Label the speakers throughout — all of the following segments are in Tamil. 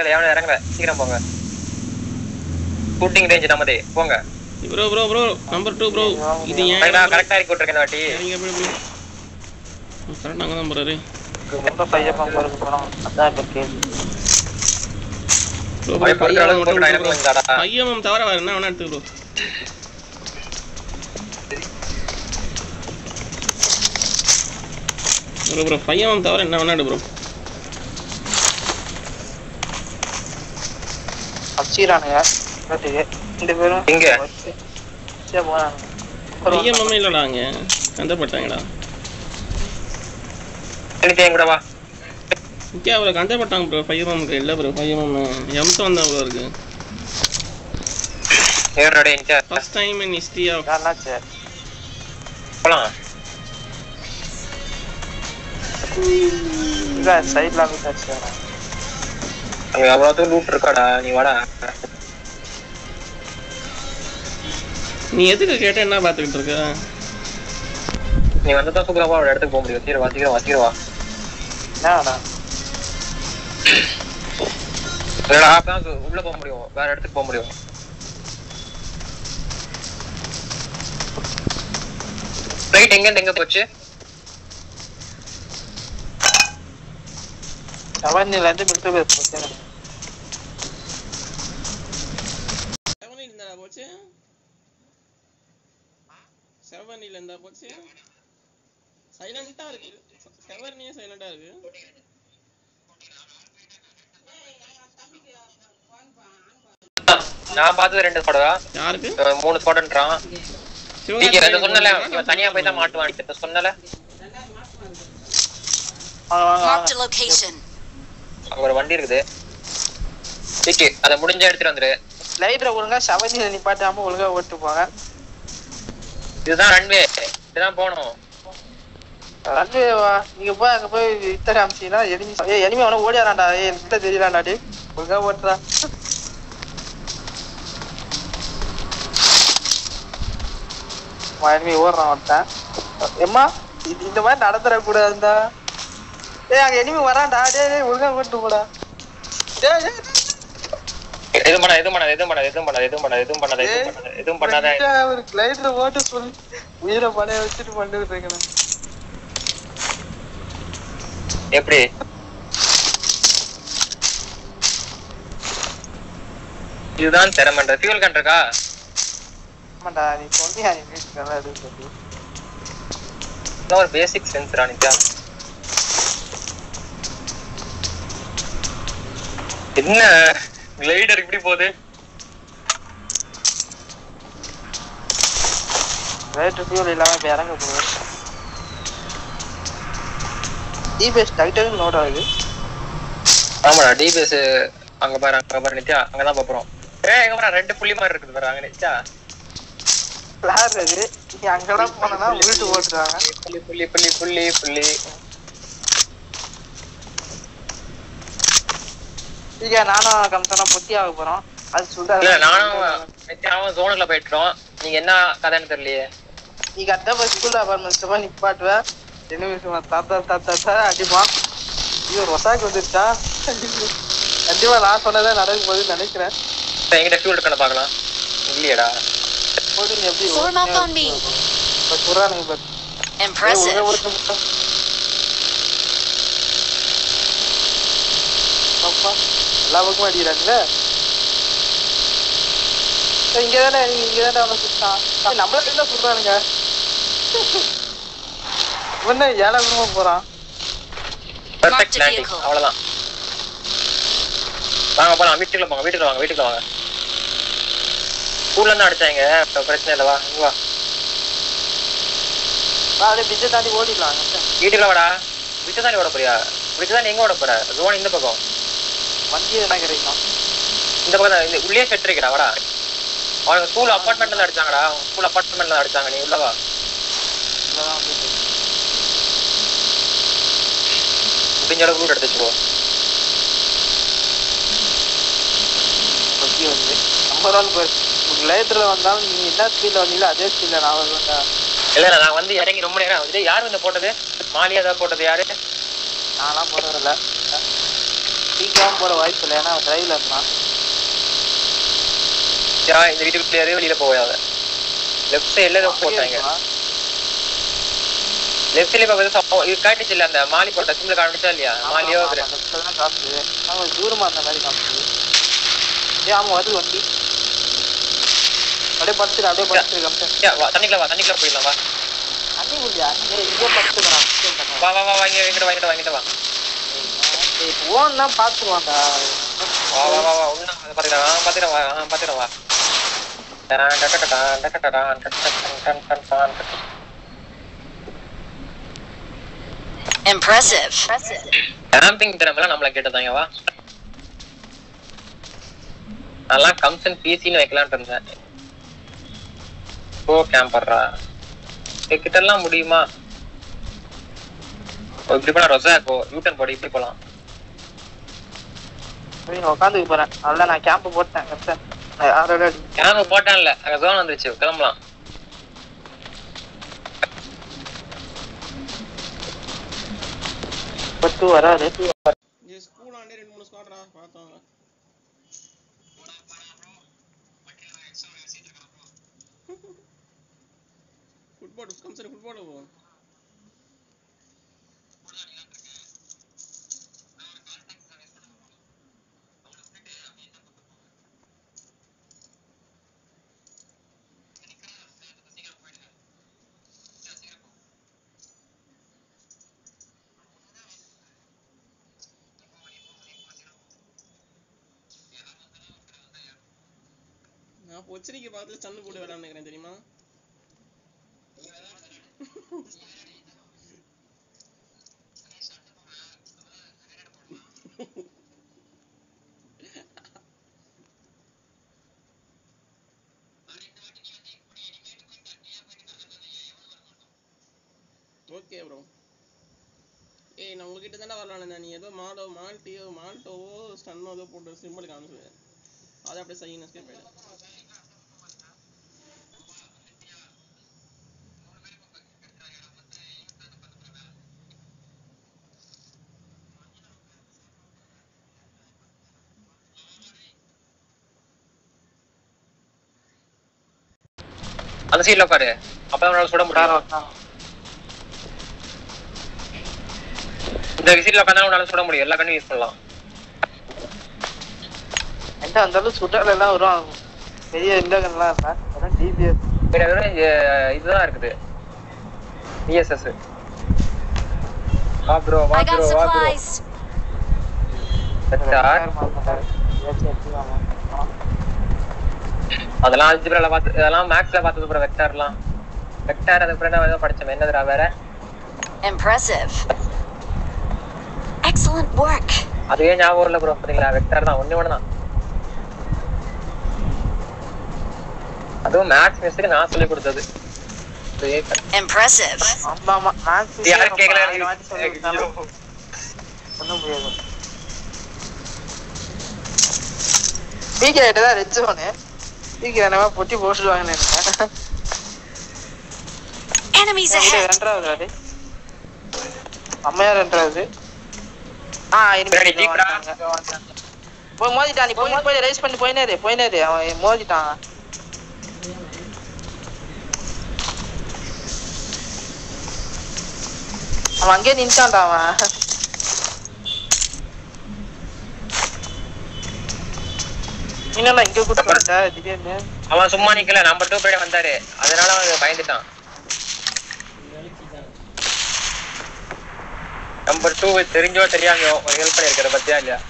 Speaker 1: இறங்கல எவனும் இறங்கல சீக்கிரம் போங்க ஷூட்டிங் ரேஞ்ச் நம்மதே போங்க
Speaker 2: bro bro bro number two bro இது ஏன்
Speaker 1: கரெக்டா கரெக்டா இறக்கி விட்டுருக்கேன் இந்த வாட்டி
Speaker 2: நீங்க எப்படி எப்படி கரெக்டாக அங்கே தான் போகிறாரு
Speaker 3: ரொம்ப பையப்பம் போறது போனோம் அதான் இப்ப கேள்வி
Speaker 2: ப்ரோ
Speaker 1: அவன் படுக்கிற அளவுக்கு போட்டு எனக்கு கொஞ்சம் தாடா.
Speaker 2: பையன் தவிர வேறு என்ன வேணா எடுத்துக்க ப்ரோ ப்ரோ ப்ரோ பையன் தவிர என்ன வேணா எடு ப்ரோ
Speaker 3: அடிச்சிடறானுங்க வீட்டுக்கு ரெண்டு பேரும்
Speaker 1: எங்க?
Speaker 3: சரி போறாங்க
Speaker 2: பையன் மாமே இல்லைடா அங்கே கந்தப்பட்டாங்கடா
Speaker 1: எனக்கு என் கூட வா
Speaker 2: ஓகே அவரை கந்தப்பட்டாங்க ப்ரோ பையன் மாமுக்கு இல்லை ப்ரோ பையன் மாமு எம்ஸ் வந்தா ப்ரோ இருக்கு
Speaker 1: ஏறோட என்கிட்ட
Speaker 2: first time in history of
Speaker 3: என்னாச்சு
Speaker 1: போலாம்
Speaker 3: இல்ல சைட்ல வந்து அடிச்சிடறாங்க
Speaker 1: அங்க அவ்வளவு லூட் இருக்காடா நீ வாடா
Speaker 2: நீ எதுக்கு கேட்ட என்ன பார்த்துக்கிட்டு இருக்க
Speaker 1: நீ வந்து தான் சூப்பரா ஒரு இடத்துக்கு போக முடியும் சீக்கிரம் வா சீக்கிரம் வா சீக்கிரம் வா
Speaker 3: என்னடா
Speaker 1: இல்லடா அப்பதான் சு- உள்ள போக முடியும் வேற இடத்துக்கு போக முடியும் ரைட் எங்க இருந்து எங்க போச்சு
Speaker 3: செவன்ல இருந்து மில்ட்ரி பேஸ் போச்சு
Speaker 2: செவனில் இருந்தா போச்சு செவனில் இருந்தா போச்சு சைலண்டா இருக்கு செவர்னியே சைலண்டா இருக்கு
Speaker 1: நான் பார்த்தது ரெண்டு ஸ்பாட் தான்
Speaker 2: யாருக்கு
Speaker 1: இவன் மூணு ஸ்பாட்ன்றான் டிகே ரெண்டு சொன்னல இவன் தனியா போய் தான் மாட்டுவான் இப்ப சொன்னல
Speaker 3: வாங்க வாங்க
Speaker 4: Marked
Speaker 3: வாங்க
Speaker 4: a location.
Speaker 1: அங்க ஒரு வண்டி இருக்குது டிகே அதை முடிஞ்சா எடுத்துட்டு வந்துரு
Speaker 3: லைட்ல ஒழுங்கா செவன்ல நிப்பாட்டாம ஒழுங்கா ஓட்டு போங்க
Speaker 1: இதுதான் ரன்வே இதுதான் போகணும்
Speaker 3: வந்து வா- நீங்க போய் அங்க போய் இத்த காமிச்சீங்கன்னா எனிமி ஏய் எனிமி அவன ஓடியாரான்டா ஏய் எனக்கு தெரியலாம்டா டேய் ஒழுங்கா ஓட்டுறா எனிமி ஓடுறான் ஒருத்தன் எம்மா இது இந்த மாதிரி நடந்துடக்கூடாதுடா ஏய் அங்க எனிமி வரான்டா டேய் டேய் ஒழுங்கா ஓட்டு போடா டேய் டேய்
Speaker 1: எதுவும் பண்ணாத எதுவும் பண்ணாத எதுவும் பண்ணாத எதுவும் பண்ணாத எதுவும் பண்ணாத எதுவும் பண்ணாத எதுவும் பண்ணாத எதுவும் பண்ணாத
Speaker 3: பண்ணிட்டா, ஒரு லைட்ல ஓட்டு சொல்லி உயிரை பணைய வச்சுட்டு பண்ணிட்டு இருக்கேன்
Speaker 1: எப்படி இதுதான் திறமன்ற ஃபியூல் கன் இருக்கா
Speaker 3: ஆமாண்டா நீ சொன்னியா நீ வீட்டுக்கு நல்லா எடுத்து சொல்லி
Speaker 1: இதெல்லாம் ஒரு பேசிக் சென்ஸ்ரா நித்யா என்ன கிளைடர் இப்படி போகுது
Speaker 3: லைட் ஃபியூல் இல்லாம இப்ப இறங்க போகுது டிபிஎஸ் டைட்டன் லோட் ஆகுது
Speaker 1: ஆமாடா டிபிஎஸ் அங்க பாரு அங்க பாரு நித்யா அங்கதான் பாப்புறோம் ஏய் எங்க பாரு ரெண்டு புள்ளி மாதிரி இருக்குது பாரு அங்க நித்யா
Speaker 3: பிளார் அது நீ அங்கெல்லாம் போனா உருட்டு ஓட்டுறாங்க
Speaker 1: புள்ளி புள்ளி புள்ளி புள்ளி புள்ளி
Speaker 3: ಈಗ நானும் கம்சனா புத்தி ஆக போறோம் அது
Speaker 1: இல்ல
Speaker 3: சொல்ற
Speaker 1: நானும் நித்யாவும் ஜோனுக்குள்ள போயிட்டோம் நீங்க என்ன கதைன்னு தெரியலையே
Speaker 3: நீ கரெக்டா போய் ஸ்கூல் அபார்ட்மெண்ட்ஸ் போய் நிப்பாட்டுவ என்ன விஷயம் தாத்தா தாத்தா தா அடிப்பான் ஐயோ ரொசாக்கு வந்துருச்சா கண்டிப்பா நான் சொன்னதே நடக்க போகுதுன்னு நினைக்கிறேன்
Speaker 1: இப்ப என்கிட்ட ஃபியூல் இருக்கணும் பார்க்கலாம் இல்லையேடா
Speaker 3: போட்டு நீ எப்படி
Speaker 4: Form up on me.
Speaker 3: இப்ப குர்ரானுங்க பாரு. ஏய்,
Speaker 4: Impressive.
Speaker 3: ஒழுங்கா ஓட்டு முட்டா. அப்பா, எல்லா பக்கமும் அடிக்கிறாங்களே ஏய், இங்கதானே இங்கதானே அவனை சுட்டான் ஏய், நம்மள என்ன சொல்றானுங்க இவன் ஏழாயிரமா போறான்
Speaker 1: பெர்ஃபெக்ட்
Speaker 4: Marked
Speaker 1: லேண்டிங்
Speaker 4: vehicle.
Speaker 1: அவ்வளவுதான் வாங்க போலாம் வீட்டுக்குள்ள போங்க வீட்டுக்குள்ள வாங்க வீட்டுக்குள்ள வாங்க ஸ்கூல்ல இருந்து அடிச்சாங்க இப்ப பிரச்சனை இல்ல வா இங்க வா
Speaker 3: வா, அப்படியே பிச்சை தாண்டி ஓடிடலாம்
Speaker 1: வீட்டுக்குள்ள வாடா விட்டு தாண்டி ஓட போறியா விட்டு தாண்டி எங்க ஓட போற ஜோன் இந்த பக்கம்
Speaker 3: வண்டி என்ன கிடைக்கும்
Speaker 1: இந்த பக்கம் தான், இந்த உள்ளே செட் இருக்கடா வாடா அவனுக்கு ஸ்கூல் அப்பார்ட்மெண்ட்ல இருந்து அடிச்சாங்கடா ஸ்கூல் அப்பார்ட்மெண்ட்ல அடிச்சாங்க நீ உள்ள வா
Speaker 3: இங்கதான் வந்து
Speaker 1: முடிஞ்ச அளவுக்கு ரூட் எடுத்து வச்சுக்கோ
Speaker 3: வண்டி வந்து நம்பர் ஒன் பேர் லேட்டர்ல வந்தாலும் நீ என்ன ஸ்பீட்ல வந்தீங்களோ அதே ஸ்பீட்ல நான் வருவேன்டா
Speaker 1: இல்ல நான் வந்து இறங்கி ரொம்ப நேரம் ஆகுது யார் வந்து போட்டது மாலியா தான் போட்டது யாரு
Speaker 3: நான்லாம் போறதில்ல சீக்கிரம் போட வாய்ப்பு இல்லை ஏன்னா டிரைவ்ல இருந்தான்
Speaker 1: யா, இந்த வீட்டுக்குள்ளே வெளியில போகாத லெஃப்ட் சைடுல ஏதோ போட்டாங்க லெஃப்ட் சைடுல பார்த்து இது காட்டுச்சு இல்ல அந்த மாலி போட்ட சிம்பிள் காட்டுச்சா இல்லையா மாலியோ
Speaker 3: ஆமா, அந்த இடத்துல தான் காட்டுது ஆனா கொஞ்சம் தூரமா அந்த மாதிரி காட்டுது ஏ ஆமா வருது வண்டி அப்படியே படுத்துரு அப்படியே படுத்துரு கம்பெனி
Speaker 1: யா, வா தண்ணிக்குள்ள வா தண்ணிக்குள்ள போயிடலாம் வா
Speaker 3: தண்ணி குடியா ஏய் இங்கே படுத்துக்கலாம்
Speaker 1: வா வா வா வாங்க வாங்கிட்டு வாங்கிட்டு வாங்கிட்டு வா
Speaker 3: ஓன்னா பாத்துருவான்டா
Speaker 1: வா வா வா வா உள்ள அதை பாத்துக்கலாம் ஆ பாத்துக்கலாம் வா ஆ பாத்துக்கலாம் வா டடான் டடடடான் டடடடான் டடடடான் டன் டன் டன் டன்.
Speaker 4: Impressive.
Speaker 1: கேம்பிங் திறமெல்லாம் நம்மள கேட்டதாங்க வா நல்லா கம்சன் பிசின்னு வைக்கலாம்னு இருந்தேன் ஓ கேம்பர்ரா கிட்ட எல்லாம் முடியுமா ஓ, இப்படி போனா ரொசாக்கோ யூட்டன் போடி இப்படி போலாம்
Speaker 3: உட்காந்துக்கு போறேன் அதனால நான் கேம்ப் போட்டேன் கப்டன் யாரோட அடி
Speaker 1: கேம்ப் போட்டான்ல அங்க ஜோன் வந்துருச்சு கிளம்பலாம்
Speaker 3: பத்து வராது
Speaker 2: இது ஸ்கூல் ஆண்டே ரெண்டு மூணு ஸ்குவாட்ரா பார்த்தோம் ஃபுட்பால் கம்சரி ஃபுட்பால் போ நான் பொச்சரிக்கை பக்கத்துல சன்னு போட்டு விளையாண்டுக்கிறேன் தெரியுமா ஓகே ப்ரோ ஏய் நான் உங்ககிட்ட தானே வரலான்னு நீ ஏதோ மாலோ மால்ட்டியோ மால்ட்டோவோ ஸ்டன்னோ ஏதோ போட்டு சிம்பிள் காமிச்சு அதை அப்படியே சைன் எஸ்கேப் ஆயிடு
Speaker 1: அந்த சைடுல உட்காரு அப்பதான் உன்னால சுட முடியும் இந்த விசிட்ல உட்காந்தா உன்னால சுட முடியும் எல்லா கண்ணும் யூஸ் பண்ணலாம்
Speaker 3: என்கிட்ட அந்த அளவு சுடல எல்லாம் வரும் பெரிய இண்டகன்லாம் இருக்கா அதான் டிபிஎஸ்
Speaker 1: வேற வெறும் இது- இதுதான் இருக்குது இஎஸ்எஸ் வா ப்ரோ வா
Speaker 4: I got
Speaker 1: ப்ரோ வா ப்ரோ
Speaker 4: supplies.
Speaker 1: அதெல்லாம் அல்ஜிப்ரால பார்த்து இதெல்லாம் மேக்ஸ்ல பார்த்தது ப்ரோ வெக்டார்லாம் வெக்டார் அதுக்கு அப்புறம் என்ன ஏதோ படிச்சோம் என்னதுடா வேற
Speaker 4: Impressive. Excellent work.
Speaker 1: அதுவே ஞாபகம் இல்ல ப்ரோ பாத்தீங்களா வெக்டார் தான் ஒண்ணு ஒண்ணு தான் அதுவும் மேத்ஸ் மிஸ்ஸுக்கு நான் சொல்லி கொடுத்தது இதுவே க-
Speaker 4: Impressive.
Speaker 3: ஆமா ஆமா மேக்ஸ்
Speaker 1: இது யாரும் கேட்கல
Speaker 3: ஒன்றும் முடியாது பிகே கிட்ட தான் ரெச்சு ஒன்று பிகே என்னவா பொட்டி போட்டுருவாங்கன்னு நினைக்கிறேன்
Speaker 4: Enemies
Speaker 3: இது
Speaker 4: ahead.
Speaker 3: ரெண்டாவது ராடு அம்மையா ரெண்டாவது ஆ
Speaker 1: சரி,
Speaker 3: இனிமே
Speaker 1: ஜீப்ரா.
Speaker 3: போய் மோதிட்டான் நீ போய் போய் ரைஸ் பண்ணி போயினேரு போயினேரு அவன் மோதிட்டான் அவன் அங்கேயே நின்ட்டான்டா அவன் என்னடா இங்க கூட்டு வந்த திடீர்னு
Speaker 1: அவன் சும்மா நிக்கல நம்பர் டூ பேர் வந்தாரு அதனால அவன் பயந்துட்டான் நம்பர் டூ தெரிஞ்சோ தெரியாமையோ ஒரு ஹெல்ப் பண்ணிருக்கிற பத்தியா இல்லையா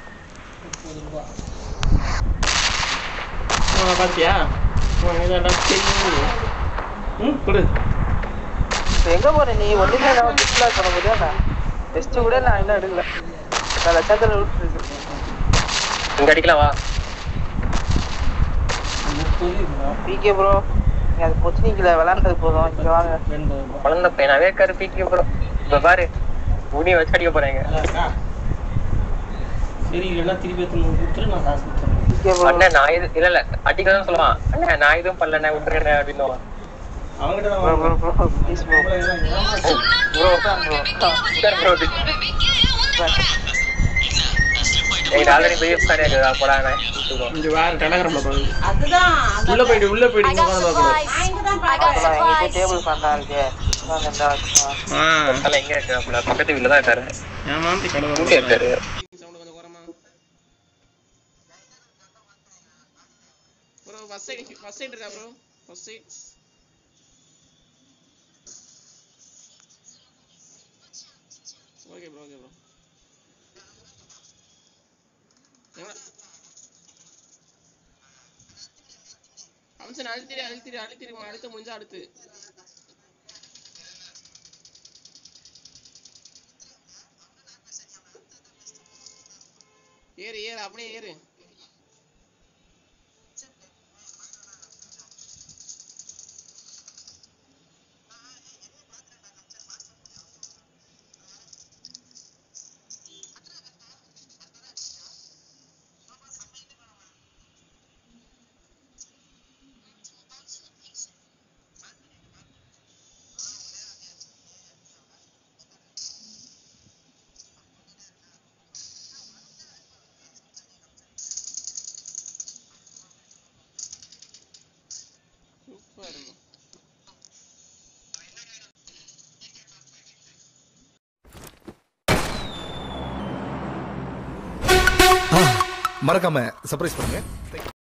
Speaker 2: ஆ பாத்தியா இதான் தெரியும் ம் கொடு
Speaker 3: இப்ப எங்க போற நீ ஒண்ணுமே நான் டிஸ்பிளே பண்ண முடியாது டெஸ்ட் கூட நான் இன்னும் எடுக்கல நான் லட்சத்துல விட்டுருக்கு
Speaker 1: இங்க அடிக்கலாம் வா
Speaker 3: பிகே ப்ரோ நீ அது பொச்சினிக்கல விளாண்டது போதும் இங்க வாங்க
Speaker 1: குழந்தை பையனாவே கருப்பிக்கு ப்ரோ இப்ப பாரு உனி வச்சு அடிக்க போறாங்க
Speaker 2: சரி இல்லைன்னா திருப்பி எடுத்து கொடுத்துரு நான் காசு கொடுத்துறேன்
Speaker 3: பிகே ப்ரோ
Speaker 1: அண்ணன் நான் இது இல்ல இல்ல அடிக்கதான் சொல்லுவான் அண்ணன் நான் எதுவும் பண்ணல விட்டுருக்கேன் அப்படின்னு
Speaker 2: அவங்ககிட்ட தான்
Speaker 3: ப்ரோ
Speaker 2: வாங்கணும்.
Speaker 3: Bro bro please bro
Speaker 1: bro
Speaker 3: bro
Speaker 1: bro எங்க ஆல்ரெடி பெரிய ஃபேன் இருக்குதா போடாங்க
Speaker 2: இங்க வேற டெலகிராம்ல பாருங்க
Speaker 5: அதுதான்
Speaker 2: உள்ள போயிட்டு உள்ள
Speaker 4: I
Speaker 2: போயிட்டு
Speaker 4: got
Speaker 2: உட்காந்து பார்க்கணும்
Speaker 4: supplies.
Speaker 5: அங்கதான்
Speaker 4: I got
Speaker 3: எங்கிட்ட
Speaker 4: supplies.
Speaker 3: டேபிள் ஃபேன் தான் இருக்கு இன்னும் ரெண்டு ஆச்சுமா.
Speaker 2: ஆ
Speaker 1: அதனால எங்க இருக்காப்ல பக்கத்து வீட்டுல தான் இருக்காரு
Speaker 2: ஏமாத்தி கடை
Speaker 1: இங்க இருக்காரு
Speaker 2: சவுண்ட் கொஞ்சம் குறமா bro first side first side இருக்கா bro first side okay bro okay bro அம்சன் அழுத்திரி அழுத்திரி அழுத்திரி அடுத்து முடிஞ்சா அடுத்து ஏறு ஏறு அப்படியே ஏறு சூப்பர்
Speaker 6: மறக்காம சர்ப்ரைஸ் பண்ணுங்க